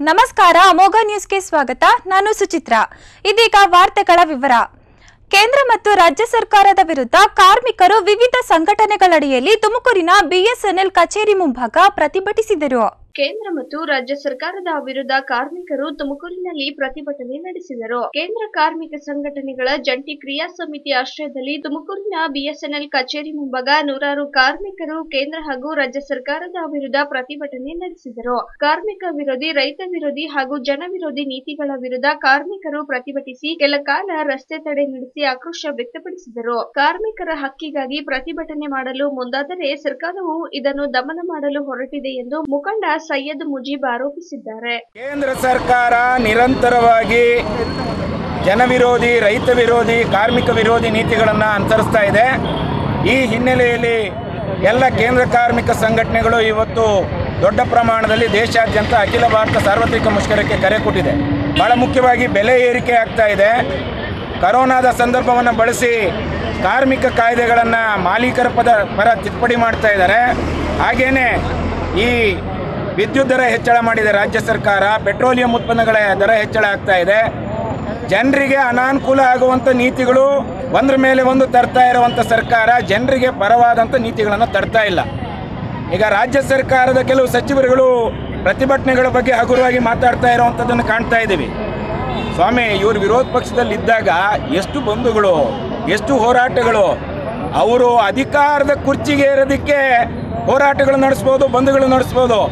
ನಮಸ್ಕಾರ ಅಮೋಘ ನ್ಯೂಸ್ಗೆ ಸ್ವಾಗತ ನಾನು ಸುಚಿತ್ರ ಇದೀಗ ವಾರ್ತೆಗಳ ವಿವರ ಕೇಂದ್ರ ಮತ್ತು ರಾಜ್ಯ ಸರ್ಕಾರದ ವಿರುದ್ಧ ಕಾರ್ಮಿಕರು ವಿವಿಧ ಸಂಘಟನೆಗಳಡಿಯಲ್ಲಿ ತುಮಕೂರಿನ ಬಿಎಸ್ಎನ್ಎಲ್ ಕಚೇರಿ ಮುಂಭಾಗ ಪ್ರತಿಭಟಿಸಿದರು ಕೇಂದ್ರ ಮತ್ತು ರಾಜ್ಯ ಸರ್ಕಾರದ ವಿರುದ್ಧ ಕಾರ್ಮಿಕರು ತುಮಕೂರಿನಲ್ಲಿ ಪ್ರತಿಭಟನೆ ನಡೆಸಿದರು ಕೇಂದ್ರ ಕಾರ್ಮಿಕ ಸಂಘಟನೆಗಳ ಜಂಟಿ ಕ್ರಿಯಾ ಸಮಿತಿ ಆಶ್ರಯದಲ್ಲಿ ತುಮಕೂರಿನ ಬಿಎಸ್ಎನ್ಎಲ್ ಕಚೇರಿ ಮುಂಭಾಗ ನೂರಾರು ಕಾರ್ಮಿಕರು ಕೇಂದ್ರ ಹಾಗೂ ರಾಜ್ಯ ಸರ್ಕಾರದ ವಿರುದ್ಧ ಪ್ರತಿಭಟನೆ ನಡೆಸಿದರು ಕಾರ್ಮಿಕ ವಿರೋಧಿ ರೈತ ವಿರೋಧಿ ಹಾಗೂ ಜನ ವಿರೋಧಿ ನೀತಿಗಳ ವಿರುದ್ಧ ಕಾರ್ಮಿಕರು ಪ್ರತಿಭಟಿಸಿ ಕೆಲ ಕಾಲ ರಸ್ತೆ ತಡೆ ನಡೆಸಿ ಆಕ್ರೋಶ ವ್ಯಕ್ತಪಡಿಸಿದರು ಕಾರ್ಮಿಕರ ಹಕ್ಕಿಗಾಗಿ ಪ್ರತಿಭಟನೆ ಮಾಡಲು ಮುಂದಾದರೆ ಸರ್ಕಾರವು ಇದನ್ನು ದಮನ ಮಾಡಲು ಹೊರಟಿದೆ ಎಂದು ಮುಖಂಡ ಸೈಯದ್ ಮುಜೀಬ್ ಆರೋಪಿಸಿದ್ದಾರೆ ಕೇಂದ್ರ ಸರ್ಕಾರ ನಿರಂತರವಾಗಿ ಜನವಿರೋಧಿ ರೈತ ವಿರೋಧಿ ಕಾರ್ಮಿಕ ವಿರೋಧಿ ನೀತಿಗಳನ್ನು ಅನುಸರಿಸ್ತಾ ಇದೆ ಈ ಹಿನ್ನೆಲೆಯಲ್ಲಿ ಎಲ್ಲ ಕೇಂದ್ರ ಕಾರ್ಮಿಕ ಸಂಘಟನೆಗಳು ಇವತ್ತು ದೊಡ್ಡ ಪ್ರಮಾಣದಲ್ಲಿ ದೇಶಾದ್ಯಂತ ಅಖಿಲ ಭಾರತ ಸಾರ್ವತ್ರಿಕ ಮುಷ್ಕರಕ್ಕೆ ಕರೆ ಕೊಟ್ಟಿದೆ ಬಹಳ ಮುಖ್ಯವಾಗಿ ಬೆಲೆ ಏರಿಕೆ ಆಗ್ತಾ ಇದೆ ಕರೋನಾದ ಸಂದರ್ಭವನ್ನು ಬಳಸಿ ಕಾರ್ಮಿಕ ಕಾಯ್ದೆಗಳನ್ನು ಮಾಲೀಕರ ಪದ ಪರ ತಿದ್ದುಪಡಿ ಮಾಡ್ತಾ ಇದ್ದಾರೆ ಹಾಗೇನೆ ಈ ವಿದ್ಯುತ್ ದರ ಹೆಚ್ಚಳ ಮಾಡಿದೆ ರಾಜ್ಯ ಸರ್ಕಾರ ಪೆಟ್ರೋಲಿಯಂ ಉತ್ಪನ್ನಗಳ ದರ ಹೆಚ್ಚಳ ಆಗ್ತಾ ಇದೆ ಜನರಿಗೆ ಅನಾನುಕೂಲ ಆಗುವಂಥ ನೀತಿಗಳು ಒಂದ್ರ ಮೇಲೆ ಒಂದು ತರ್ತಾ ಇರುವಂಥ ಸರ್ಕಾರ ಜನರಿಗೆ ಪರವಾದಂಥ ನೀತಿಗಳನ್ನು ತರ್ತಾ ಇಲ್ಲ ಈಗ ರಾಜ್ಯ ಸರ್ಕಾರದ ಕೆಲವು ಸಚಿವರುಗಳು ಪ್ರತಿಭಟನೆಗಳ ಬಗ್ಗೆ ಹಗುರವಾಗಿ ಮಾತಾಡ್ತಾ ಇರುವಂಥದ್ದನ್ನು ಕಾಣ್ತಾ ಇದ್ದೀವಿ ಸ್ವಾಮಿ ಇವರು ವಿರೋಧ ಪಕ್ಷದಲ್ಲಿ ಇದ್ದಾಗ ಎಷ್ಟು ಬಂಧುಗಳು ಎಷ್ಟು ಹೋರಾಟಗಳು ಅವರು ಅಧಿಕಾರದ ಕುರ್ಚಿಗೆ ಏರೋದಕ್ಕೆ ಹೋರಾಟಗಳು ನಡೆಸ್ಬೋದು ಬಂಧುಗಳು ನಡೆಸ್ಬೋದು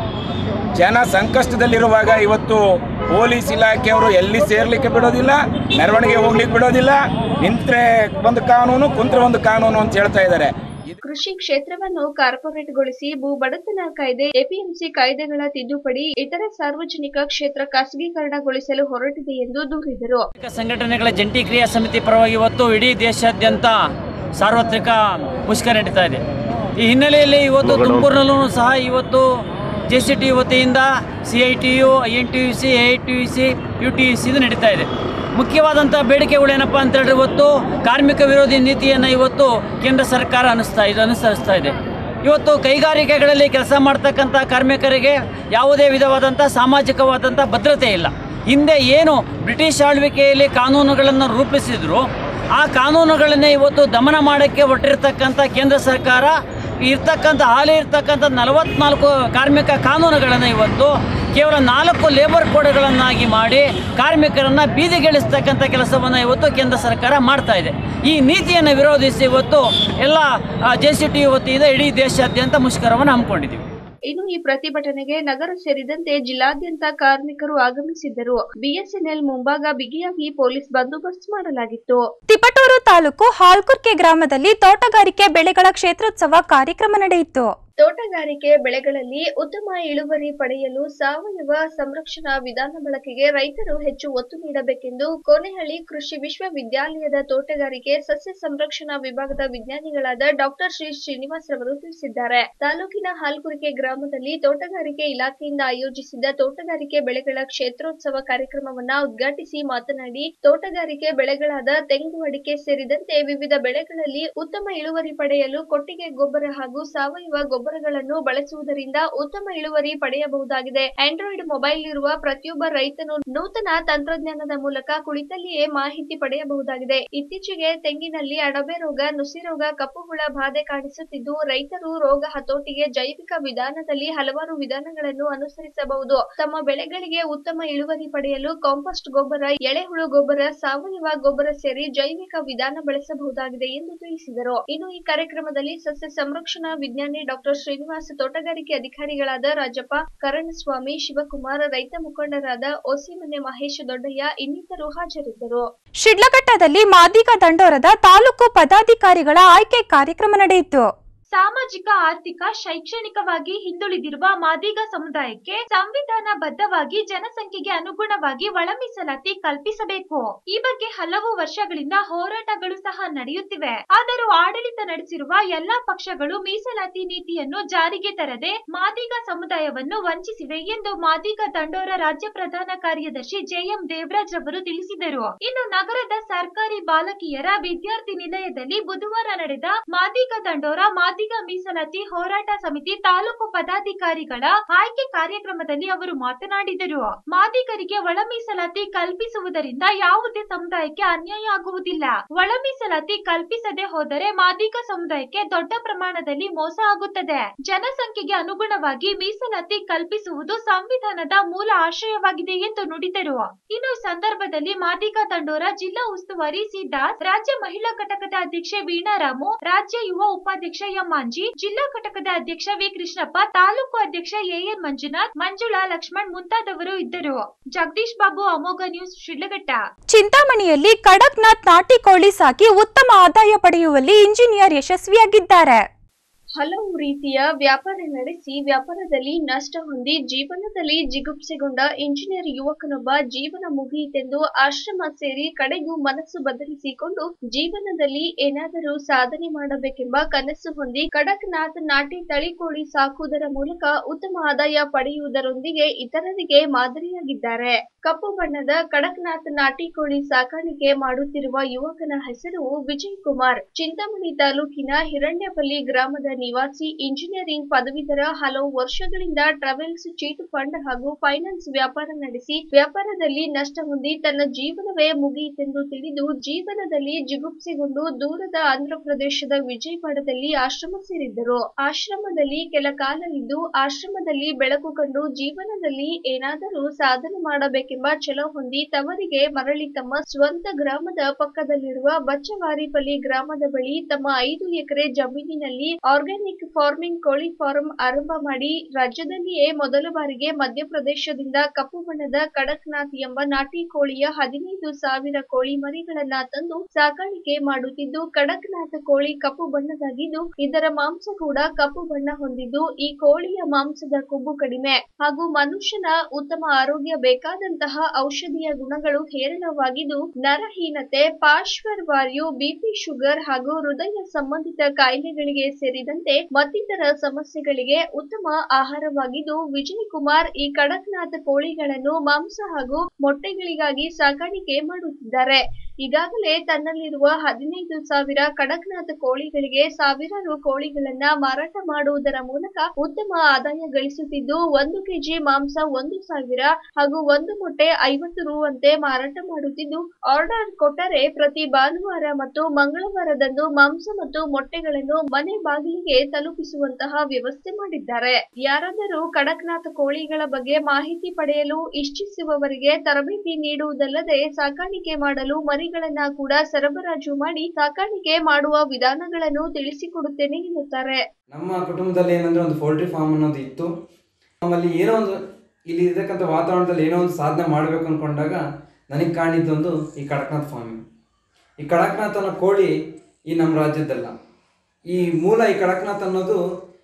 ಜನ ಸಂಕಷ್ಟದಲ್ಲಿರುವಾಗ ಇವತ್ತು ಪೊಲೀಸ್ ಇಲಾಖೆಯವರು ಎಲ್ಲಿ ಸೇರ್ಲಿಕ್ಕೆ ಬಿಡೋದಿಲ್ಲ ಮೆರವಣಿಗೆ ಹೋಗ್ಲಿಕ್ಕೆ ಬಿಡೋದಿಲ್ಲ ನಿಂತ್ರೆ ಒಂದು ಕಾನೂನು ಕುಂತ್ರೆ ಒಂದು ಕಾನೂನು ಅಂತ ಹೇಳ್ತಾ ಇದ್ದಾರೆ ಇದು ಕೃಷಿ ಕ್ಷೇತ್ರವನ್ನು ಕಾರ್ಪೊರೇಟ್ಗೊಳಿಸಿ ಭೂ ಬಡತನ ಕಾಯ್ದೆ ಎಪಿಎಂಸಿ ಕಾಯ್ದೆಗಳ ತಿದ್ದುಪಡಿ ಇತರೆ ಸಾರ್ವಜನಿಕ ಕ್ಷೇತ್ರ ಖಾಸಗೀಕರಣಗೊಳಿಸಲು ಹೊರಟಿದೆ ಎಂದು ದೂರಿದರು ಕಾರ್ಮಿಕ ಸಂಘಟನೆಗಳ ಜಂಟಿ ಕ್ರಿಯಾ ಸಮಿತಿ ಪರವಾಗಿ ಇವತ್ತು ಇಡೀ ದೇಶಾದ್ಯಂತ ಸಾರ್ವತ್ರಿಕ ಮುಷ್ಕರ ನಡೀತಾ ಇದೆ ಈ ಹಿನ್ನೆಲೆಯಲ್ಲಿ ಇವತ್ತು ತುಮಕೂರಿನಲ್ಲೂ ಸಹ ಇವತ್ತು ಜೆ ಸಿ ಟಿ ವತಿಯಿಂದ C I T U I N T U C A I T U C U T U C ಇದು ನಡೀತಾ ಇದೆ ಮುಖ್ಯವಾದಂಥ ಬೇಡಿಕೆಗಳು ಏನಪ್ಪ ಅಂತ ಹೇಳಿದ್ರೆ ಇವತ್ತು ಕಾರ್ಮಿಕ ವಿರೋಧಿ ನೀತಿಯನ್ನು ಇವತ್ತು ಕೇಂದ್ರ ಸರ್ಕಾರ ಅನಿಸ್ತಾ ಇದೆ ಅನುಸರಿಸ್ತಾ ಇದೆ ಇವತ್ತು ಕೈಗಾರಿಕೆಗಳಲ್ಲಿ ಕೆಲಸ ಮಾಡ್ತಕ್ಕಂಥ ಕಾರ್ಮಿಕರಿಗೆ ಯಾವುದೇ ವಿಧವಾದಂಥ ಸಾಮಾಜಿಕವಾದಂಥ ಭದ್ರತೆ ಇಲ್ಲ ಹಿಂದೆ ಏನು ಬ್ರಿಟಿಷ್ ಆಳ್ವಿಕೆಯಲ್ಲಿ ಕಾನೂನುಗಳನ್ನು ರೂಪಿಸಿದ್ರು ಆ ಕಾನೂನುಗಳನ್ನೇ ಇವತ್ತು ದಮನ ಮಾಡೋಕ್ಕೆ ಹೊರಟಿರ್ತಕ್ಕಂಥ ಕೇಂದ್ರ ಸರ್ಕಾರ ಇರ್ತಕ್ಕಂಥ ಹಾಲಿ ಇರ್ತಕ್ಕಂಥ ನಲವತ್ನಾಲ್ಕು ಕಾರ್ಮಿಕ ಕಾನೂನುಗಳನ್ನು ಇವತ್ತು ಕೇವಲ ನಾಲ್ಕು ಲೇಬರ್ ಕೋಡ್ಗಳನ್ನಾಗಿ ಮಾಡಿ ಕಾರ್ಮಿಕರನ್ನು ಬೀದಿಗಿಳಿಸ್ತಕ್ಕಂಥ ಕೆಲಸವನ್ನು ಇವತ್ತು ಕೇಂದ್ರ ಸರ್ಕಾರ ಮಾಡ್ತಾ ಇದೆ ಈ ನೀತಿಯನ್ನು ವಿರೋಧಿಸಿ ಇವತ್ತು ಎಲ್ಲ ಜೆ ಸಿ ಟಿ ವತಿಯಿಂದ ಇಡೀ ದೇಶಾದ್ಯಂತ ಮುಷ್ಕರವನ್ನು ಹಮ್ಮಿಕೊಂಡಿದ್ದೀವಿ ಇನ್ನು ಈ ಪ್ರತಿಭಟನೆಗೆ ನಗರ ಸೇರಿದಂತೆ ಜಿಲ್ಲಾದ್ಯಂತ ಕಾರ್ಮಿಕರು ಆಗಮಿಸಿದ್ದರು ಬಿಎಸ್ಎನ್ಎಲ್ ಮುಂಭಾಗ ಬಿಗಿಯಾಗಿ ಪೊಲೀಸ್ ಬಂದೋಬಸ್ತ್ ಮಾಡಲಾಗಿತ್ತು ತಿಪಟೂರು ತಾಲೂಕು ಹಾಲ್ಕುರ್ಕೆ ಗ್ರಾಮದಲ್ಲಿ ತೋಟಗಾರಿಕೆ ಬೆಳೆಗಳ ಕ್ಷೇತ್ರೋತ್ಸವ ಕಾರ್ಯಕ್ರಮ ನಡೆಯಿತು ತೋಟಗಾರಿಕೆ ಬೆಳೆಗಳಲ್ಲಿ ಉತ್ತಮ ಇಳುವರಿ ಪಡೆಯಲು ಸಾವಯವ ಸಂರಕ್ಷಣಾ ವಿಧಾನ ಬಳಕೆಗೆ ರೈತರು ಹೆಚ್ಚು ಒತ್ತು ನೀಡಬೇಕೆಂದು ಕೋನೆಹಳ್ಳಿ ಕೃಷಿ ವಿಶ್ವವಿದ್ಯಾಲಯದ ತೋಟಗಾರಿಕೆ ಸಸ್ಯ ಸಂರಕ್ಷಣಾ ವಿಭಾಗದ ವಿಜ್ಞಾನಿಗಳಾದ ಡಾಕ್ಟರ್ ಶ್ರೀ ಶ್ರೀನಿವಾಸ್ ರವರು ತಿಳಿಸಿದ್ದಾರೆ ತಾಲೂಕಿನ ಹಾಲ್ಕುರಿಕೆ ಗ್ರಾಮದಲ್ಲಿ ತೋಟಗಾರಿಕೆ ಇಲಾಖೆಯಿಂದ ಆಯೋಜಿಸಿದ್ದ ತೋಟಗಾರಿಕೆ ಬೆಳೆಗಳ ಕ್ಷೇತ್ರೋತ್ಸವ ಕಾರ್ಯಕ್ರಮವನ್ನ ಉದ್ಘಾಟಿಸಿ ಮಾತನಾಡಿ ತೋಟಗಾರಿಕೆ ಬೆಳೆಗಳಾದ ತೆಂಗು ಅಡಿಕೆ ಸೇರಿದಂತೆ ವಿವಿಧ ಬೆಳೆಗಳಲ್ಲಿ ಉತ್ತಮ ಇಳುವರಿ ಪಡೆಯಲು ಕೊಟ್ಟಿಗೆ ಗೊಬ್ಬರ ಹಾಗೂ ಸಾವಯವ ಗೊಬ್ಬರಗಳನ್ನು ಬಳಸುವುದರಿಂದ ಉತ್ತಮ ಇಳುವರಿ ಪಡೆಯಬಹುದಾಗಿದೆ ಆಂಡ್ರಾಯ್ಡ್ ಮೊಬೈಲ್ ಇರುವ ಪ್ರತಿಯೊಬ್ಬ ರೈತನು ನೂತನ ತಂತ್ರಜ್ಞಾನದ ಮೂಲಕ ಕುಳಿತಲ್ಲಿಯೇ ಮಾಹಿತಿ ಪಡೆಯಬಹುದಾಗಿದೆ ಇತ್ತೀಚೆಗೆ ತೆಂಗಿನಲ್ಲಿ ಅಡಬೆ ರೋಗ ನುಸಿ ರೋಗ ಕಪ್ಪು ಹುಳ ಬಾಧೆ ಕಾಣಿಸುತ್ತಿದ್ದು ರೈತರು ರೋಗ ಹತೋಟಿಗೆ ಜೈವಿಕ ವಿಧಾನದಲ್ಲಿ ಹಲವಾರು ವಿಧಾನಗಳನ್ನು ಅನುಸರಿಸಬಹುದು ತಮ್ಮ ಬೆಳೆಗಳಿಗೆ ಉತ್ತಮ ಇಳುವರಿ ಪಡೆಯಲು ಕಾಂಪೋಸ್ಟ್ ಗೊಬ್ಬರ ಎಳೆಹುಳು ಗೊಬ್ಬರ ಸಾವಯವ ಗೊಬ್ಬರ ಸೇರಿ ಜೈವಿಕ ವಿಧಾನ ಬಳಸಬಹುದಾಗಿದೆ ಎಂದು ತಿಳಿಸಿದರು ಇನ್ನು ಈ ಕಾರ್ಯಕ್ರಮದಲ್ಲಿ ಸಸ್ಯ ಸಂರಕ್ಷಣಾ ವಿಜ್ಞಾನಿ ಡಾಕ್ಟರ್ ಶ್ರೀನಿವಾಸ್ ತೋಟಗಾರಿಕೆ ಅಧಿಕಾರಿಗಳಾದ ರಾಜಪ್ಪ ಕರಣಸ್ವಾಮಿ ಶಿವಕುಮಾರ್ ರೈತ ಮುಖಂಡರಾದ ಓಸಿಮನೆ ಮಹೇಶ್ ದೊಡ್ಡಯ್ಯ ಇನ್ನಿತರು ಹಾಜರಿದ್ದರು ಶಿಡ್ಲಘಟ್ಟದಲ್ಲಿ ಮಾದಿಗ ದಂಡೋರದ ತಾಲೂಕು ಪದಾಧಿಕಾರಿಗಳ ಆಯ್ಕೆ ಕಾರ್ಯಕ್ರಮ ನಡೆಯಿತು ಸಾಮಾಜಿಕ ಆರ್ಥಿಕ ಶೈಕ್ಷಣಿಕವಾಗಿ ಹಿಂದುಳಿದಿರುವ ಮಾದಿಗ ಸಮುದಾಯಕ್ಕೆ ಸಂವಿಧಾನಬದ್ಧವಾಗಿ ಜನಸಂಖ್ಯೆಗೆ ಅನುಗುಣವಾಗಿ ಒಳ ಮೀಸಲಾತಿ ಕಲ್ಪಿಸಬೇಕು ಈ ಬಗ್ಗೆ ಹಲವು ವರ್ಷಗಳಿಂದ ಹೋರಾಟಗಳು ಸಹ ನಡೆಯುತ್ತಿವೆ ಆದರೂ ಆಡಳಿತ ನಡೆಸಿರುವ ಎಲ್ಲಾ ಪಕ್ಷಗಳು ಮೀಸಲಾತಿ ನೀತಿಯನ್ನು ಜಾರಿಗೆ ತರದೆ ಮಾದಿಗ ಸಮುದಾಯವನ್ನು ವಂಚಿಸಿವೆ ಎಂದು ಮಾದಿಗ ದಂಡೋರ ರಾಜ್ಯ ಪ್ರಧಾನ ಕಾರ್ಯದರ್ಶಿ ಜೆಎಂ ದೇವರಾಜ್ ರವರು ತಿಳಿಸಿದರು ಇನ್ನು ನಗರದ ಸರ್ಕಾರಿ ಬಾಲಕಿಯರ ವಿದ್ಯಾರ್ಥಿ ನಿಲಯದಲ್ಲಿ ಬುಧವಾರ ನಡೆದ ಮಾದಿಗ ದಂಡೋರ ಮಾದಿಗ ಮಾದಿಗ ಮೀಸಲಾತಿ ಹೋರಾಟ ಸಮಿತಿ ತಾಲೂಕು ಪದಾಧಿಕಾರಿಗಳ ಆಯ್ಕೆ ಕಾರ್ಯಕ್ರಮದಲ್ಲಿ ಅವರು ಮಾತನಾಡಿದರು ಮಾದಿಗರಿಗೆ ಒಳ ಮೀಸಲಾತಿ ಕಲ್ಪಿಸುವುದರಿಂದ ಯಾವುದೇ ಸಮುದಾಯಕ್ಕೆ ಅನ್ಯಾಯ ಆಗುವುದಿಲ್ಲ ಒಳ ಮೀಸಲಾತಿ ಕಲ್ಪಿಸದೆ ಹೋದರೆ ಮಾದಿಗ ಸಮುದಾಯಕ್ಕೆ ದೊಡ್ಡ ಪ್ರಮಾಣದಲ್ಲಿ ಮೋಸ ಆಗುತ್ತದೆ ಜನಸಂಖ್ಯೆಗೆ ಅನುಗುಣವಾಗಿ ಮೀಸಲಾತಿ ಕಲ್ಪಿಸುವುದು ಸಂವಿಧಾನದ ಮೂಲ ಆಶಯವಾಗಿದೆ ಎಂದು ನುಡಿದರು ಇನ್ನು ಈ ಸಂದರ್ಭದಲ್ಲಿ ಮಾದಿಗ ತಂಡೋರ ಜಿಲ್ಲಾ ಉಸ್ತುವಾರಿ ಸಿದ್ದಾಸ್ ರಾಜ್ಯ ಮಹಿಳಾ ಘಟಕದ ಅಧ್ಯಕ್ಷೆ ವೀಣಾರಾಮು ರಾಜ್ಯ ಯುವ ಉಪಾಧ್ಯಕ್ಷ ಎಂ ಮಾಂಜಿ ಜಿಲ್ಲಾ ಘಟಕದ ಅಧ್ಯಕ್ಷ ವಿ ಕೃಷ್ಣಪ್ಪ ತಾಲೂಕು ಅಧ್ಯಕ್ಷ ಎಎನ್ ಮಂಜುನಾಥ್ ಮಂಜುಳಾ ಲಕ್ಷ್ಮಣ್ ಮುಂತಾದವರು ಇದ್ದರು ಜಗದೀಶ್ ಬಾಬು ಅಮೋಘ ನ್ಯೂಸ್ ಶಿಡ್ಲಘಟ್ಟ ಚಿಂತಾಮಣಿಯಲ್ಲಿ ಕಡಕ್ನಾಥ್ ನಾಟಿ ಕೋಳಿ ಸಾಕಿ ಉತ್ತಮ ಆದಾಯ ಪಡೆಯುವಲ್ಲಿ ಇಂಜಿನಿಯರ್ ಯಶಸ್ವಿಯಾಗಿದ್ದಾರೆ ಹಲವು ರೀತಿಯ ವ್ಯಾಪಾರ ನಡೆಸಿ ವ್ಯಾಪಾರದಲ್ಲಿ ನಷ್ಟ ಹೊಂದಿ ಜೀವನದಲ್ಲಿ ಜಿಗುಪ್ಸೆಗೊಂಡ ಇಂಜಿನಿಯರ್ ಯುವಕನೊಬ್ಬ ಜೀವನ ಮುಗಿಯಿತೆಂದು ಆಶ್ರಮ ಸೇರಿ ಕಡೆಗೂ ಮನಸ್ಸು ಬದಲಿಸಿಕೊಂಡು ಜೀವನದಲ್ಲಿ ಏನಾದರೂ ಸಾಧನೆ ಮಾಡಬೇಕೆಂಬ ಕನಸು ಹೊಂದಿ ಕಡಕ್ನಾಥ್ ನಾಟಿ ತಳಿಕೋಳಿ ಸಾಕುವುದರ ಮೂಲಕ ಉತ್ತಮ ಆದಾಯ ಪಡೆಯುವುದರೊಂದಿಗೆ ಇತರರಿಗೆ ಮಾದರಿಯಾಗಿದ್ದಾರೆ ಕಪ್ಪು ಬಣ್ಣದ ಕಡಕ್ನಾಥ್ ನಾಟಿ ಕೋಳಿ ಸಾಕಾಣಿಕೆ ಮಾಡುತ್ತಿರುವ ಯುವಕನ ಹೆಸರು ವಿಜಯ್ ಕುಮಾರ್ ಚಿಂತಾಮಣಿ ತಾಲೂಕಿನ ಹಿರಣ್ಯಪಲ್ಲಿ ಗ್ರಾಮದ ನಿವಾಸಿ ಇಂಜಿನಿಯರಿಂಗ್ ಪದವೀಧರ ಹಲವು ವರ್ಷಗಳಿಂದ ಟ್ರಾವೆಲ್ಸ್ ಚೀಟ್ ಫಂಡ್ ಹಾಗೂ ಫೈನಾನ್ಸ್ ವ್ಯಾಪಾರ ನಡೆಸಿ ವ್ಯಾಪಾರದಲ್ಲಿ ನಷ್ಟ ಹೊಂದಿ ತನ್ನ ಜೀವನವೇ ಮುಗಿಯಿತೆಂದು ತಿಳಿದು ಜೀವನದಲ್ಲಿ ಜಿಗುಪ್ಸೆಗೊಂಡು ದೂರದ ಆಂಧ್ರ ಪ್ರದೇಶದ ವಿಜಯವಾಡದಲ್ಲಿ ಆಶ್ರಮ ಸೇರಿದ್ದರು ಆಶ್ರಮದಲ್ಲಿ ಕೆಲ ಕಾಲ ಇದ್ದು ಆಶ್ರಮದಲ್ಲಿ ಬೆಳಕು ಕಂಡು ಜೀವನದಲ್ಲಿ ಏನಾದರೂ ಸಾಧನೆ ಮಾಡಬೇಕೆಂಬ ಛಲ ಹೊಂದಿ ತವರಿಗೆ ಮರಳಿ ತಮ್ಮ ಸ್ವಂತ ಗ್ರಾಮದ ಪಕ್ಕದಲ್ಲಿರುವ ಬಚ್ಚವಾರಿಪಲ್ಲಿ ಗ್ರಾಮದ ಬಳಿ ತಮ್ಮ ಐದು ಎಕರೆ ಜಮೀನಿನಲ್ಲಿ ಆರ್ಗ್ಯಾನಿಕ್ ಫಾರ್ಮಿಂಗ್ ಕೋಳಿ ಫಾರ್ಮ್ ಆರಂಭ ಮಾಡಿ ರಾಜ್ಯದಲ್ಲಿಯೇ ಮೊದಲ ಬಾರಿಗೆ ಮಧ್ಯಪ್ರದೇಶದಿಂದ ಕಪ್ಪು ಬಣ್ಣದ ಕಡಕ್ನಾಥ್ ಎಂಬ ನಾಟಿ ಕೋಳಿಯ ಹದಿನೈದು ಸಾವಿರ ಕೋಳಿ ಮರಿಗಳನ್ನ ತಂದು ಸಾಕಾಣಿಕೆ ಮಾಡುತ್ತಿದ್ದು ಕಡಕ್ನಾಥ್ ಕೋಳಿ ಕಪ್ಪು ಬಣ್ಣದಾಗಿದ್ದು ಇದರ ಮಾಂಸ ಕೂಡ ಕಪ್ಪು ಬಣ್ಣ ಹೊಂದಿದ್ದು ಈ ಕೋಳಿಯ ಮಾಂಸದ ಕೊಬ್ಬು ಕಡಿಮೆ ಹಾಗೂ ಮನುಷ್ಯನ ಉತ್ತಮ ಆರೋಗ್ಯ ಬೇಕಾದಂತಹ ಔಷಧೀಯ ಗುಣಗಳು ಹೇರಳವಾಗಿದ್ದು ನರಹೀನತೆ ಪಾರ್ಶ್ವವಾಯು ಬಿಪಿ ಶುಗರ್ ಹಾಗೂ ಹೃದಯ ಸಂಬಂಧಿತ ಕಾಯಿಲೆಗಳಿಗೆ ಸೇರಿದಂತೆ ಮತ್ತಿತರ ಸಮಸ್ಯೆಗಳಿಗೆ ಉತ್ತಮ ಆಹಾರವಾಗಿದ್ದು ವಿಜಯ್ ಕುಮಾರ್ ಈ ಕಡಕ್ನಾಥ್ ಕೋಳಿಗಳನ್ನು ಮಾಂಸ ಹಾಗೂ ಮೊಟ್ಟೆಗಳಿಗಾಗಿ ಸಾಕಾಣಿಕೆ ಮಾಡುತ್ತಿದ್ದಾರೆ ಈಗಾಗಲೇ ತನ್ನಲ್ಲಿರುವ ಹದಿನೈದು ಸಾವಿರ ಕಡಕ್ನಾಥ್ ಕೋಳಿಗಳಿಗೆ ಸಾವಿರಾರು ಕೋಳಿಗಳನ್ನ ಮಾರಾಟ ಮಾಡುವುದರ ಮೂಲಕ ಉತ್ತಮ ಆದಾಯ ಗಳಿಸುತ್ತಿದ್ದು ಒಂದು ಕೆಜಿ ಮಾಂಸ ಒಂದು ಸಾವಿರ ಹಾಗೂ ಒಂದು ಮೊಟ್ಟೆ ಐವತ್ತು ರು ಅಂತೆ ಮಾರಾಟ ಮಾಡುತ್ತಿದ್ದು ಆರ್ಡರ್ ಕೊಟ್ಟರೆ ಪ್ರತಿ ಭಾನುವಾರ ಮತ್ತು ಮಂಗಳವಾರದಂದು ಮಾಂಸ ಮತ್ತು ಮೊಟ್ಟೆಗಳನ್ನು ಮನೆ ಬಾಗಿಲಿಗೆ ತಲುಪಿಸುವಂತಹ ವ್ಯವಸ್ಥೆ ಮಾಡಿದ್ದಾರೆ ಯಾರಾದರೂ ಕಡಕ್ನಾಥ್ ಕೋಳಿಗಳ ಬಗ್ಗೆ ಮಾಹಿತಿ ಪಡೆಯಲು ಇಚ್ಛಿಸುವವರಿಗೆ ತರಬೇತಿ ನೀಡುವುದಲ್ಲದೆ ಸಾಕಾಣಿಕೆ ಮಾಡಲು ಮರಿಗಳನ್ನ ಕೂಡ ಸರಬರಾಜು ಮಾಡಿ ಸಾಕಾಣಿಕೆ ಮಾಡುವ ವಿಧಾನಗಳನ್ನು ತಿಳಿಸಿಕೊಡುತ್ತೇನೆ ಎನ್ನುತ್ತಾರೆ ನಮ್ಮ ಕುಟುಂಬದಲ್ಲಿ ಏನಂದ್ರೆ ಒಂದು ಪೋಲ್ಟ್ರಿ ಫಾರ್ಮ್ ಅನ್ನೋದು ಇತ್ತು ನಮ್ಮಲ್ಲಿ ಏನೋ ಒಂದು ಇಲ್ಲಿ ಇರತಕ್ಕಂಥ ವಾತಾವರಣದಲ್ಲಿ ಏನೋ ಒಂದು ಸಾಧನೆ ಮಾಡಬೇಕು ಅಂದ್ಕೊಂಡಾಗ ನನಗೆ ಕಾಣಿದ್ದೊಂದು ಈ ಕಡಕ್ನಾಥ್ ಫಾರ್ಮಿಂಗ್ ಈ ಕಡಕ್ನಾಥ್ ಅನ್ನೋ ಕೋಳಿ ಈ ನಮ್ಮ ರಾಜ್ಯದ್ದಲ್ಲ ಈ ಮೂಲ ಈ ಕಡಕ್ನಾಥ್ ಅನ್ನೋದು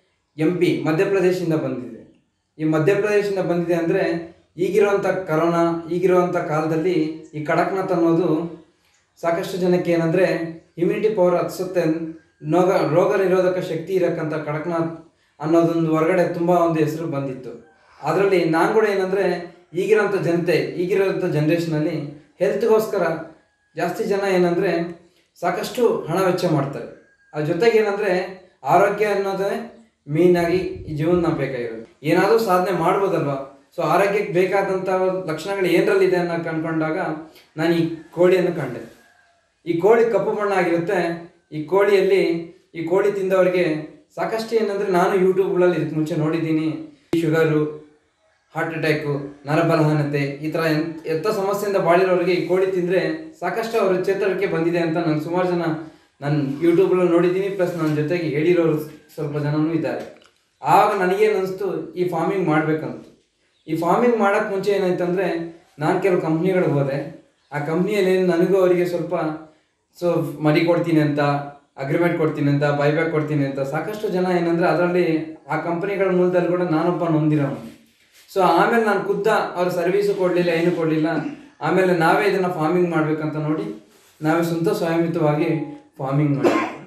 ಎಂ ಪಿ ಮಧ್ಯಪ್ರದೇಶದಿಂದ ಬಂದಿದೆ ಈ ಮಧ್ಯಪ್ರದೇಶದಿಂದ ಬಂದಿದೆ ಅಂದರೆ ಈಗಿರುವಂಥ ಕರೋನಾ ಈಗಿರುವಂಥ ಕಾಲದಲ್ಲಿ ಈ ಕಡಕ್ನಾಥ್ ಅನ್ನೋದು ಸಾಕಷ್ಟು ಜನಕ್ಕೆ ಏನಂದರೆ ಇಮ್ಯುನಿಟಿ ಪವರ್ ಹತ್ಸುತ್ತೆ ನೋಗ ರೋಗ ನಿರೋಧಕ ಶಕ್ತಿ ಇರಕ್ಕಂಥ ಕಡಕ್ನಾಥ್ ಅನ್ನೋದೊಂದು ಹೊರಗಡೆ ತುಂಬ ಒಂದು ಹೆಸರು ಬಂದಿತ್ತು ಅದರಲ್ಲಿ ನಾನು ಕೂಡ ಏನಂದರೆ ಈಗಿರೋಂಥ ಜನತೆ ಈಗಿರೋಂಥ ಜನ್ರೇಷನಲ್ಲಿ ಹೆಲ್ತ್ಗೋಸ್ಕರ ಜಾಸ್ತಿ ಜನ ಏನಂದರೆ ಸಾಕಷ್ಟು ಹಣ ವೆಚ್ಚ ಮಾಡ್ತಾರೆ ಅದ್ರ ಜೊತೆಗೆ ಏನಂದರೆ ಆರೋಗ್ಯ ಅನ್ನೋದೇ ಮೇಯ್ನಾಗಿ ಈ ಜೀವನ ಬೇಕಾಗಿರೋದು ಏನಾದರೂ ಸಾಧನೆ ಮಾಡ್ಬೋದಲ್ವಾ ಸೊ ಆರೋಗ್ಯಕ್ಕೆ ಬೇಕಾದಂಥ ಲಕ್ಷಣಗಳು ಏನರಲ್ಲಿದೆ ಅನ್ನೋ ಕಂಡ್ಕೊಂಡಾಗ ನಾನು ಈ ಕೋಳಿಯನ್ನು ಕಂಡೆ ಈ ಕೋಳಿ ಕಪ್ಪು ಬಣ್ಣ ಆಗಿರುತ್ತೆ ಈ ಕೋಳಿಯಲ್ಲಿ ಈ ಕೋಳಿ ತಿಂದವರಿಗೆ ಸಾಕಷ್ಟು ಏನಂದರೆ ನಾನು ಯೂಟ್ಯೂಬ್ಗಳಲ್ಲಿ ಇದಕ್ಕೆ ಮುಂಚೆ ನೋಡಿದ್ದೀನಿ ಶುಗರು ಹಾರ್ಟ್ ಅಟ್ಯಾಕು ನರಬಲಹೀನತೆ ಈ ಥರ ಎಂತ ಎಂಥ ಸಮಸ್ಯೆಯಿಂದ ಬಾಳಿರೋರಿಗೆ ಈ ಕೋಳಿ ತಿಂದರೆ ಸಾಕಷ್ಟು ಅವರ ಚೇತರಿಕೆ ಬಂದಿದೆ ಅಂತ ನಾನು ಸುಮಾರು ಜನ ನಾನು ಯೂಟ್ಯೂಬಲ್ಲಿ ನೋಡಿದ್ದೀನಿ ಪ್ಲಸ್ ನನ್ನ ಜೊತೆಗೆ ಹೇಳಿರೋರು ಸ್ವಲ್ಪ ಜನನೂ ಇದ್ದಾರೆ ಆವಾಗ ನನಗೇನು ಅನಿಸ್ತು ಈ ಫಾರ್ಮಿಂಗ್ ಮಾಡಬೇಕಂತ ಈ ಫಾರ್ಮಿಂಗ್ ಮಾಡೋಕ್ಕೆ ಮುಂಚೆ ಏನಾಯ್ತಂದರೆ ನಾನು ಕೆಲವು ಕಂಪ್ನಿಗಳಿಗೆ ಹೋದೆ ಆ ಕಂಪ್ನಿಯಲ್ಲಿ ನನಗೂ ಅವರಿಗೆ ಸ್ವಲ್ಪ ಸೊ ಮರಿ ಕೊಡ್ತೀನಿ ಅಂತ ಅಗ್ರಿಮೆಂಟ್ ಕೊಡ್ತೀನಿ ಅಂತ ಬೈಬ್ಯಾಕ್ ಕೊಡ್ತೀನಿ ಅಂತ ಸಾಕಷ್ಟು ಜನ ಏನಂದರೆ ಅದರಲ್ಲಿ ಆ ಕಂಪನಿಗಳ ಮೂಲದಲ್ಲಿ ಕೂಡ ನಾನೊಬ್ಬ ನೊಂದಿರೋನು ಸೊ ಆಮೇಲೆ ನಾನು ಖುದ್ದ ಅವ್ರ ಸರ್ವೀಸು ಕೊಡಲಿಲ್ಲ ಏನು ಕೊಡಲಿಲ್ಲ ಆಮೇಲೆ ನಾವೇ ಇದನ್ನು ಫಾರ್ಮಿಂಗ್ ಮಾಡಬೇಕಂತ ನೋಡಿ ನಾವೇ ಸ್ವಂತ ಸ್ವಯಂಹಿತವಾಗಿ ಫಾರ್ಮಿಂಗ್ ಮಾಡಿ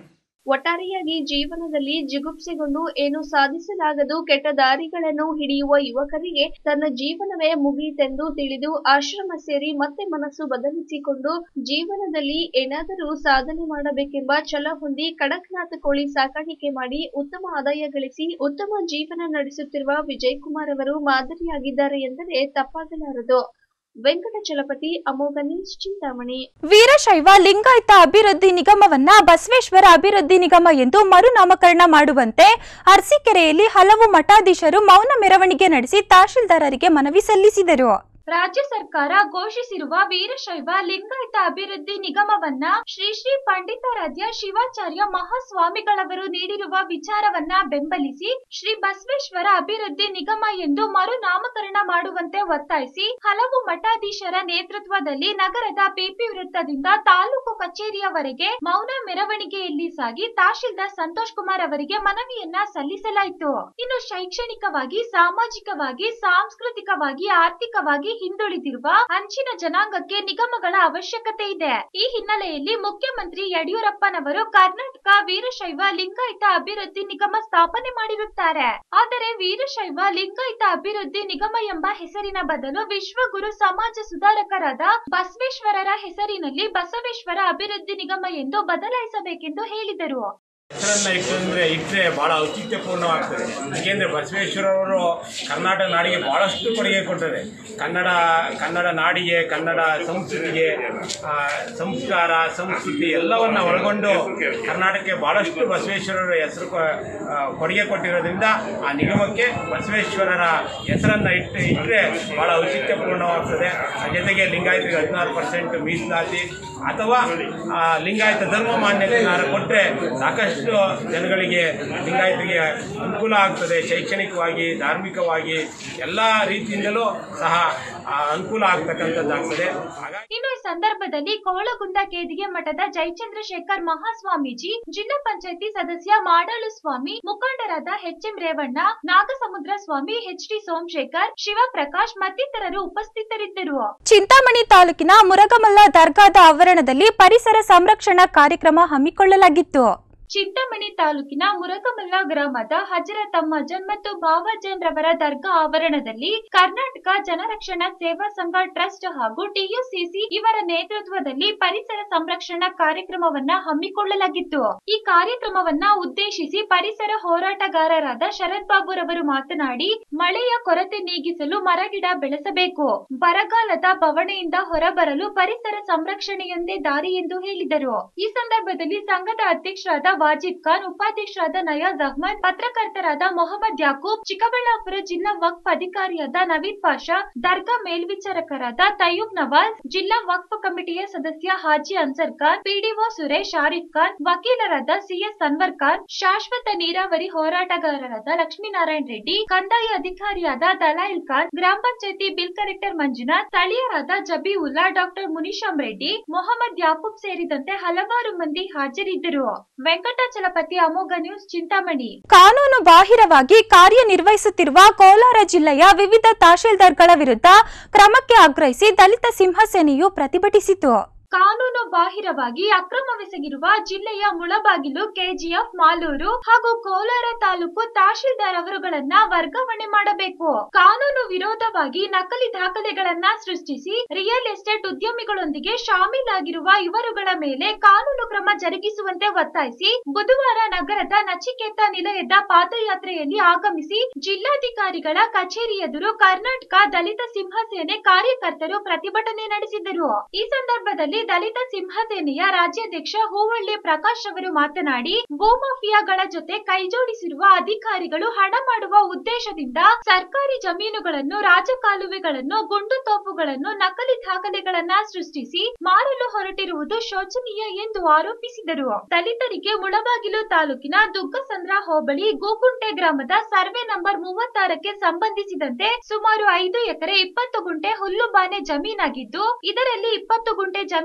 ಒಟ್ಟಾರೆಯಾಗಿ ಜೀವನದಲ್ಲಿ ಜಿಗುಪ್ಸೆಗೊಂಡು ಏನು ಸಾಧಿಸಲಾಗದು ಕೆಟ್ಟ ದಾರಿಗಳನ್ನು ಹಿಡಿಯುವ ಯುವಕರಿಗೆ ತನ್ನ ಜೀವನವೇ ಮುಗಿಯಿತೆಂದು ತಿಳಿದು ಆಶ್ರಮ ಸೇರಿ ಮತ್ತೆ ಮನಸ್ಸು ಬದಲಿಸಿಕೊಂಡು ಜೀವನದಲ್ಲಿ ಏನಾದರೂ ಸಾಧನೆ ಮಾಡಬೇಕೆಂಬ ಛಲ ಹೊಂದಿ ಕಡಕ್ನಾಥ್ ಕೋಳಿ ಸಾಕಾಣಿಕೆ ಮಾಡಿ ಉತ್ತಮ ಆದಾಯ ಗಳಿಸಿ ಉತ್ತಮ ಜೀವನ ನಡೆಸುತ್ತಿರುವ ವಿಜಯ್ ಕುಮಾರ್ ಅವರು ಮಾದರಿಯಾಗಿದ್ದಾರೆ ಎಂದರೆ ತಪ್ಪಾಗಲಾರದು ವೆಂಕಟಚಲಪತಿ ಅಮೋಘ ನ್ಯೂಸ್ ಚಿಂತಾಮಣಿ ವೀರಶೈವ ಲಿಂಗಾಯತ ಅಭಿವೃದ್ಧಿ ನಿಗಮವನ್ನ ಬಸವೇಶ್ವರ ಅಭಿವೃದ್ಧಿ ನಿಗಮ ಎಂದು ಮರುನಾಮಕರಣ ಮಾಡುವಂತೆ ಅರಸೀಕೆರೆಯಲ್ಲಿ ಹಲವು ಮಠಾಧೀಶರು ಮೌನ ಮೆರವಣಿಗೆ ನಡೆಸಿ ತಹಶೀಲ್ದಾರರಿಗೆ ಮನವಿ ಸಲ್ಲಿಸಿದರು ರಾಜ್ಯ ಸರ್ಕಾರ ಘೋಷಿಸಿರುವ ವೀರಶೈವ ಲಿಂಗಾಯತ ಅಭಿವೃದ್ಧಿ ನಿಗಮವನ್ನ ಶ್ರೀ ಶ್ರೀ ಪಂಡಿತಾರಾಧ್ಯ ಶಿವಾಚಾರ್ಯ ಮಹಾಸ್ವಾಮಿಗಳವರು ನೀಡಿರುವ ವಿಚಾರವನ್ನ ಬೆಂಬಲಿಸಿ ಶ್ರೀ ಬಸವೇಶ್ವರ ಅಭಿವೃದ್ಧಿ ನಿಗಮ ಎಂದು ಮರುನಾಮಕರಣ ಮಾಡುವಂತೆ ಒತ್ತಾಯಿಸಿ ಹಲವು ಮಠಾಧೀಶರ ನೇತೃತ್ವದಲ್ಲಿ ನಗರದ ಪಿಪಿ ವೃತ್ತದಿಂದ ತಾಲೂಕು ಕಚೇರಿಯವರೆಗೆ ಮೌನ ಮೆರವಣಿಗೆಯಲ್ಲಿ ಸಾಗಿ ತಹಶೀಲ್ದಾರ್ ಸಂತೋಷ್ ಕುಮಾರ್ ಅವರಿಗೆ ಮನವಿಯನ್ನ ಸಲ್ಲಿಸಲಾಯಿತು ಇನ್ನು ಶೈಕ್ಷಣಿಕವಾಗಿ ಸಾಮಾಜಿಕವಾಗಿ ಸಾಂಸ್ಕೃತಿಕವಾಗಿ ಆರ್ಥಿಕವಾಗಿ ಹಿಂದುಳಿದಿರುವ ಅಂಚಿನ ಜನಾಂಗಕ್ಕೆ ನಿಗಮಗಳ ಅವಶ್ಯಕತೆ ಇದೆ ಈ ಹಿನ್ನೆಲೆಯಲ್ಲಿ ಮುಖ್ಯಮಂತ್ರಿ ಯಡಿಯೂರಪ್ಪನವರು ಕರ್ನಾಟಕ ವೀರಶೈವ ಲಿಂಗಾಯತ ಅಭಿವೃದ್ಧಿ ನಿಗಮ ಸ್ಥಾಪನೆ ಮಾಡಿರುತ್ತಾರೆ ಆದರೆ ವೀರಶೈವ ಲಿಂಗಾಯತ ಅಭಿವೃದ್ಧಿ ನಿಗಮ ಎಂಬ ಹೆಸರಿನ ಬದಲು ವಿಶ್ವಗುರು ಸಮಾಜ ಸುಧಾರಕರಾದ ಬಸವೇಶ್ವರರ ಹೆಸರಿನಲ್ಲಿ ಬಸವೇಶ್ವರ ಅಭಿವೃದ್ಧಿ ನಿಗಮ ಎಂದು ಬದಲಾಯಿಸಬೇಕೆಂದು ಹೇಳಿದರು ಹೆಸರನ್ನ ಇಟ್ಟಂದ್ರೆ ಇಟ್ಟರೆ ಭಾಳ ಔಚಿತ್ಯಪೂರ್ಣವಾಗ್ತದೆ ಏಕೆಂದರೆ ಬಸವೇಶ್ವರವರು ಕರ್ನಾಟಕ ನಾಡಿಗೆ ಭಾಳಷ್ಟು ಕೊಡುಗೆ ಕೊಟ್ಟರೆ ಕನ್ನಡ ಕನ್ನಡ ನಾಡಿಗೆ ಕನ್ನಡ ಸಂಸ್ಕೃತಿಗೆ ಆ, ಸಂಸ್ಕಾರ ಸಂಸ್ಕೃತಿ ಎಲ್ಲವನ್ನ ಒಳಗೊಂಡು ಕರ್ನಾಟಕಕ್ಕೆ ಭಾಳಷ್ಟು ಬಸವೇಶ್ವರರ ಹೆಸರು ಕೊ- ಆ, ಕೊಡುಗೆ ಕೊಟ್ಟಿರೋದ್ರಿಂದ ಆ ನಿಗಮಕ್ಕೆ ಬಸವೇಶ್ವರರ ಹೆಸರನ್ನು ಇಟ್ಟು ಇಟ್ಟರೆ ಭಾಳ ಔಚಿತ್ಯಪೂರ್ಣವಾಗ್ತದೆ ಜೊತೆಗೆ ಲಿಂಗಾಯತರಿಗೆ ಹದಿನಾರು ಪರ್ಸೆಂಟ್ ಮೀಸಲಾತಿ ಅಥವಾ ಆ, ಲಿಂಗಾಯತ ಧರ್ಮ ಮಾನ್ಯತೆ ಕೊಟ್ಟರೆ ಸಾಕಷ್ಟು ಜನಗಳಿಗೆ ಲಿಂಗಾಯತರಿಗೆ ಅನುಕೂಲ ಆಗ್ತದೆ ಶೈಕ್ಷಣಿಕವಾಗಿ ಧಾರ್ಮಿಕವಾಗಿ ಎಲ್ಲ ರೀತಿಯಿಂದಲೂ ಸಹ ಆ, ಅನುಕೂಲ ಆಗ್ತಕ್ಕಂಥದ್ದಾಗ್ತದೆ ಹಾಗಾಗಿ ಇನ್ನು ಈ ಸಂದರ್ಭದಲ್ಲಿ ಕೋಳಗುಂದ ಕೇದಿಗೆ ಮಠದ ಜಯಚಂದ್ರಶೇಖರ್ ಮಹಾಸ್ವಾಮೀಜಿ ಜಿಲ್ಲಾ ಪಂಚಾಯತಿ ಸದಸ್ಯ ಮಾಡಾಳು ಸ್ವಾಮಿ ಮುಖಂಡರಾದ H M Revanna Nagasamudra Swamy H D Somashekar Shivaprakash ಮತ್ತಿತರರು ಉಪಸ್ಥಿತರಿದ್ದರು ಚಿಂತಾಮಣಿ ತಾಲೂಕಿನ ಮುರಗಮಲ್ಲ ದರ್ಗಾದ ಆವರಣದಲ್ಲಿ ಪರಿಸರ ಸಂರಕ್ಷಣಾ ಕಾರ್ಯಕ್ರಮ ಹಮ್ಮಿಕೊಳ್ಳಲಾಗಿತ್ತು ಚಿಂತಾಮಣಿ ತಾಲೂಕಿನ ಮುರಗಮಲ್ಲ ಗ್ರಾಮದ ಹಜರತ್ ಅಮ್ಮಜನ್ ಮತ್ತು ಬಾಬಾಜನ್ ರವರ ದರ್ಗಾ ಆವರಣದಲ್ಲಿ ಕರ್ನಾಟಕ ಜನರಕ್ಷಣಾ ಸೇವಾ ಸಂಘ ಟ್ರಸ್ಟ್ ಹಾಗೂ ಟಿಯುಸಿಸಿ ಇವರ ನೇತೃತ್ವದಲ್ಲಿ ಪರಿಸರ ಸಂರಕ್ಷಣಾ ಕಾರ್ಯಕ್ರಮವನ್ನ ಹಮ್ಮಿಕೊಳ್ಳಲಾಗಿತ್ತು ಈ ಕಾರ್ಯಕ್ರಮವನ್ನ ಉದ್ದೇಶಿಸಿ ಪರಿಸರ ಹೋರಾಟಗಾರರಾದ ಶರತ್ ಬಾಬುರವರು ಮಾತನಾಡಿ ಮಳೆಯ ಕೊರತೆ ನೀಗಿಸಲು ಮರಗಿಡ ಬೆಳೆಸಬೇಕು ಬರಗಾಲದ ಬವಣೆಯಿಂದ ಹೊರಬರಲು ಪರಿಸರ ಸಂರಕ್ಷಣೆಯೊಂದೇ ದಾರಿ ಎಂದು ಹೇಳಿದರು ಈ ಸಂದರ್ಭದಲ್ಲಿ ಸಂಘದ ಅಧ್ಯಕ್ಷರಾದ ವಾಜಿಬ್ ಖಾನ್ ಉಪಾಧ್ಯಕ್ಷರಾದ ನಯಾಜ್ ಅಹ್ಮದ್ ಪತ್ರಕರ್ತರಾದ ಮೊಹಮ್ಮದ್ ಯಾಕೂಬ್ ಚಿಕ್ಕಬಳ್ಳಾಪುರ ಜಿಲ್ಲಾ ವಕ್ಫ್ ಅಧಿಕಾರಿಯಾದ ನವೀದ್ ಪಾಷಾ ದರ್ಗಾ ಮೇಲ್ವಿಚಾರಕರಾದ ತಯ್ಯೂಬ್ ನವಾಜ್ ಜಿಲ್ಲಾ ವಕ್ಫ್ ಕಮಿಟಿಯ ಸದಸ್ಯ ಹಾಜಿ ಅನ್ಸರ್ ಖಾನ್ ಪಿಡಿಒ ಸುರೇಶ್ ಆರಿಫ್ ಖಾನ್ ವಕೀಲರಾದ ಸಿಎಸ್ ಅನ್ವರ್ ಖಾನ್ ಶಾಶ್ವತ ನೀರಾವರಿ ಹೋರಾಟಗಾರರಾದ ಲಕ್ಷ್ಮೀನಾರಾಯಣ ರೆಡ್ಡಿ ಕಂದಾಯ ಅಧಿಕಾರಿಯಾದ ದಲಾಯಿಲ್ ಖಾನ್ ಗ್ರಾಮ ಪಂಚಾಯತಿ ಬಿಲ್ ಕಲೆಕ್ಟರ್ ಮಂಜುನಾಥ್ ಸ್ಥಳೀಯರಾದ ಜಬೀವುಲ್ಲಾ ಡಾಕ್ಟರ್ ಮುನಿಶಾಮ್ ರೆಡ್ಡಿ ಮೊಹಮ್ಮದ್ ಯಾಕೂಬ್ ಸೇರಿದಂತೆ ಹಲವಾರು ಮಂದಿ ಹಾಜರಿದ್ದರು ವೆಂಕಟಾಚಲಪತಿ ಅಮೋಘ ನ್ಯೂಸ್ ಚಿಂತಾಮಣಿ ಕಾನೂನು ಬಾಹಿರವಾಗಿ ಕಾರ್ಯನಿರ್ವಹಿಸುತ್ತಿರುವ ಕೋಲಾರ ಜಿಲ್ಲೆಯ ವಿವಿಧ ತಹಶೀಲ್ದಾರ್ಗಳ ವಿರುದ್ಧ ಕ್ರಮಕ್ಕೆ ಆಗ್ರಹಿಸಿ ದಲಿತ ಸಿಂಹಸೇನೆಯು ಪ್ರತಿಭಟಿಸಿತು ಕಾನೂನು ಬಾಹಿರವಾಗಿ ಅಕ್ರಮವೆಸಗಿರುವ ಜಿಲ್ಲೆಯ ಮುಳಬಾಗಿಲು ಕೆಜಿಎಫ್ ಮಾಲೂರು ಹಾಗೂ ಕೋಲಾರ ತಾಲೂಕು ತಹಶೀಲ್ದಾರ್ ಅವರುಗಳನ್ನ ವರ್ಗಾವಣೆ ಮಾಡಬೇಕು ಕಾನೂನು ವಿರೋಧವಾಗಿ ನಕಲಿ ದಾಖಲೆಗಳನ್ನ ಸೃಷ್ಟಿಸಿ ರಿಯಲ್ ಎಸ್ಟೇಟ್ ಉದ್ಯಮಿಗಳೊಂದಿಗೆ ಶಾಮೀಲಾಗಿರುವ ಇವರುಗಳ ಮೇಲೆ ಕಾನೂನು ಕ್ರಮ ಜರುಗಿಸುವಂತೆ ಒತ್ತಾಯಿಸಿ ಬುಧವಾರ ನಗರದ ನಚಿಕೇತ ನಿಲಯದ ಪಾದಯಾತ್ರೆಯಲ್ಲಿ ಆಗಮಿಸಿ ಜಿಲ್ಲಾಧಿಕಾರಿಗಳ ಕಚೇರಿ ಎದುರು ಕರ್ನಾಟಕ ದಲಿತ ಸಿಂಹಸೇನೆ ಕಾರ್ಯಕರ್ತರು ಪ್ರತಿಭಟನೆ ನಡೆಸಿದರು ಈ ಸಂದರ್ಭದಲ್ಲಿ ದಲಿತ ಸಿಂಹಸೇನೆಯ ರಾಜ್ಯಾಧ್ಯಕ್ಷ ಹೂವಳ್ಳಿ ಪ್ರಕಾಶ್ ಅವರು ಮಾತನಾಡಿ ಭೂಮಾಫಿಯಾಗಳ ಜೊತೆ ಕೈಜೋಡಿಸಿರುವ ಅಧಿಕಾರಿಗಳು ಹಣ ಮಾಡುವ ಉದ್ದೇಶದಿಂದ ಸರ್ಕಾರಿ ಜಮೀನುಗಳನ್ನು ರಾಜಕಾಲುವೆಗಳನ್ನು ಗುಂಡು ತೋಪುಗಳನ್ನು ನಕಲಿ ದಾಖಲೆಗಳನ್ನ ಸೃಷ್ಟಿಸಿ ಮಾರಲು ಹೊರಟಿರುವುದು ಶೋಚನೀಯ ಎಂದು ಆರೋಪಿಸಿದರು ದಲಿತರಿಗೆ ಮುಳಬಾಗಿಲು ತಾಲೂಕಿನ ದುಗ್ಗಸಂದ್ರ ಹೋಬಳಿ ಗೋಕುಂಟೆ ಗ್ರಾಮದ ಸರ್ವೆ ನಂಬರ್ ಮೂವತ್ತಾರಕ್ಕೆ ಸಂಬಂಧಿಸಿದಂತೆ ಸುಮಾರು ಐದು ಎಕರೆ ಇಪ್ಪತ್ತು ಗುಂಟೆ ಹುಲ್ಲುಬಾನೆ ಜಮೀನಾಗಿದ್ದು ಇದರಲ್ಲಿ ಇಪ್ಪತ್ತು ಗುಂಟೆ ಜಮೀನು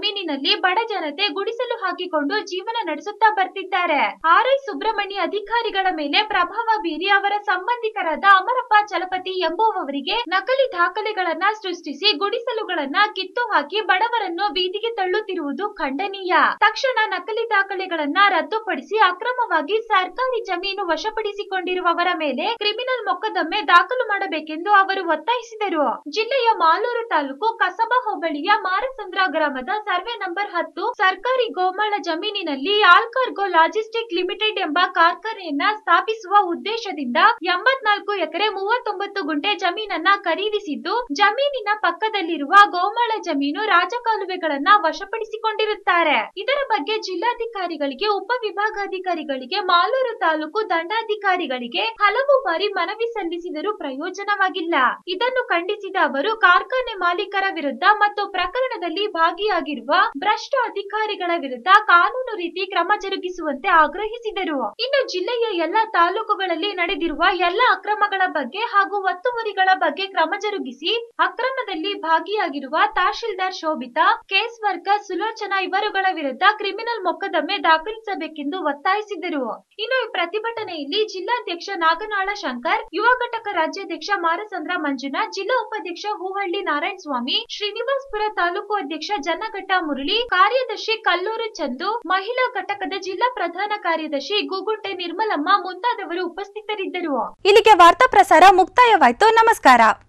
ಜಮೀನಿನಲ್ಲಿ ಬಡ ಜನತೆ ಗುಡಿಸಲು ಹಾಕಿಕೊಂಡು ಜೀವನ ನಡೆಸುತ್ತಾ ಬರ್ತಿದ್ದಾರೆ ಆರ್ಐ ಸುಬ್ರಹ್ಮಣ್ಯ ಅಧಿಕಾರಿಗಳ ಮೇಲೆ ಪ್ರಭಾವ ಬೀರಿ ಅವರ ಸಂಬಂಧಿಕರಾದ ಅಮರಪ್ಪ ಚಲಪತಿ ಎಂಬುವವರಿಗೆ ನಕಲಿ ದಾಖಲೆಗಳನ್ನ ಸೃಷ್ಟಿಸಿ ಗುಡಿಸಲುಗಳನ್ನ ಕಿತ್ತು ಹಾಕಿ ಬಡವರನ್ನು ಬೀದಿಗೆ ತಳ್ಳುತ್ತಿರುವುದು ಖಂಡನೀಯ ತಕ್ಷಣ ನಕಲಿ ದಾಖಲೆಗಳನ್ನ ರದ್ದುಪಡಿಸಿ ಅಕ್ರಮವಾಗಿ ಸರ್ಕಾರಿ ಜಮೀನು ವಶಪಡಿಸಿಕೊಂಡಿರುವವರ ಮೇಲೆ ಕ್ರಿಮಿನಲ್ ಮೊಕದ್ದಮೆ ದಾಖಲು ಮಾಡಬೇಕೆಂದು ಅವರು ಒತ್ತಾಯಿಸಿದರು ಜಿಲ್ಲೆಯ ಮಾಲೂರು ತಾಲೂಕು ಕಸಬಾ ಹೋಬಳಿಯ ಮಾರಸಂದ್ರ ಗ್ರಾಮದ ಸರ್ವೆ ನಂಬರ್ ಹತ್ತು ಸರ್ಕಾರಿ ಗೋಮಾಳ ಜಮೀನಿನಲ್ಲಿ ಆಲ್ಕಾರ್ಗೋ ಲಾಜಿಸ್ಟಿಕ್ ಲಿಮಿಟೆಡ್ ಎಂಬ ಕಾರ್ಖಾನೆಯನ್ನ ಸ್ಥಾಪಿಸುವ ಉದ್ದೇಶದಿಂದ ಎಂಬತ್ನಾಲ್ಕು ಎಕರೆ ಮೂವತ್ತೊಂಬತ್ತು ಗುಂಟೆ ಜಮೀನನ್ನ ಖರೀದಿಸಿದ್ದು ಜಮೀನಿನ ಪಕ್ಕದಲ್ಲಿರುವ ಗೋಮಾಳ ಜಮೀನು ರಾಜಕಾಲುವೆಗಳನ್ನ ವಶಪಡಿಸಿಕೊಂಡಿರುತ್ತಾರೆ ಇದರ ಬಗ್ಗೆ ಜಿಲ್ಲಾಧಿಕಾರಿಗಳಿಗೆ ಉಪವಿಭಾಗಾಧಿಕಾರಿಗಳಿಗೆ ಮಾಲೂರು ತಾಲೂಕು ದಂಡಾಧಿಕಾರಿಗಳಿಗೆ ಹಲವು ಬಾರಿ ಮನವಿ ಸಲ್ಲಿಸಿದರೂ ಪ್ರಯೋಜನವಾಗಿಲ್ಲ ಇದನ್ನು ಖಂಡಿಸಿದ ಅವರು ಕಾರ್ಖಾನೆ ಮಾಲೀಕರ ವಿರುದ್ಧ ಮತ್ತು ಪ್ರಕರಣದಲ್ಲಿ ಭಾಗಿಯಾಗಿರುವ ಭ್ರಷ್ಟ ಅಧಿಕಾರಿಗಳ ವಿರುದ್ಧ ಕಾನೂನು ರೀತಿ ಕ್ರಮ ಜರುಗಿಸುವಂತೆ ಆಗ್ರಹಿಸಿದರು ಇನ್ನು ಜಿಲ್ಲೆಯ ಎಲ್ಲಾ ತಾಲೂಕುಗಳಲ್ಲಿ ನಡೆದಿರುವ ಎಲ್ಲ ಅಕ್ರಮಗಳ ಬಗ್ಗೆ ಹಾಗೂ ಒತ್ತುವರಿಗಳ ಬಗ್ಗೆ ಕ್ರಮ ಜರುಗಿಸಿ ಅಕ್ರಮದಲ್ಲಿ ಭಾಗಿಯಾಗಿರುವ ತಹಶೀಲ್ದಾರ್ ಶೋಭಿತಾ ಕೇಸ್ ವರ್ಕರ್ ಸುಲೋಚನಾ ಇವರುಗಳ ವಿರುದ್ಧ ಕ್ರಿಮಿನಲ್ ಮೊಕದ್ದಮೆ ದಾಖಲಿಸಬೇಕೆಂದು ಒತ್ತಾಯಿಸಿದರು ಇನ್ನು ಈ ಪ್ರತಿಭಟನೆಯಲ್ಲಿ ಜಿಲ್ಲಾಧ್ಯಕ್ಷ ನಾಗನಾಳ ಶಂಕರ್ ಯುವ ಘಟಕ ರಾಜ್ಯಾಧ್ಯಕ್ಷ ಮಾರಸಂದ್ರ ಮಂಜುನಾಥ್ ಜಿಲ್ಲಾ ಉಪಾಧ್ಯಕ್ಷ ಹೂಹಳ್ಳಿ ನಾರಾಯಣ ಸ್ವಾಮಿ ಶ್ರೀನಿವಾಸ್ಪುರ ತಾಲೂಕು ಅಧ್ಯಕ್ಷ ಜನ್ನಘಟ್ಟ ಮುರಳಿ ಕಾರ್ಯದರ್ಶಿ ಕಲ್ಲೂರು ಚಂದು ಮಹಿಳಾ ಘಟಕದ ಜಿಲ್ಲಾ ಪ್ರಧಾನ ಕಾರ್ಯದರ್ಶಿ ಗುಗುಂಟೆ ನಿರ್ಮಲಮ್ಮ ಮುಂತಾದವರು ಉಪಸ್ಥಿತರಿದ್ದರು ಇಲ್ಲಿಗೆ ವಾರ್ತಾ ಪ್ರಸಾರ ಮುಕ್ತಾಯವಾಯ್ತು ನಮಸ್ಕಾರ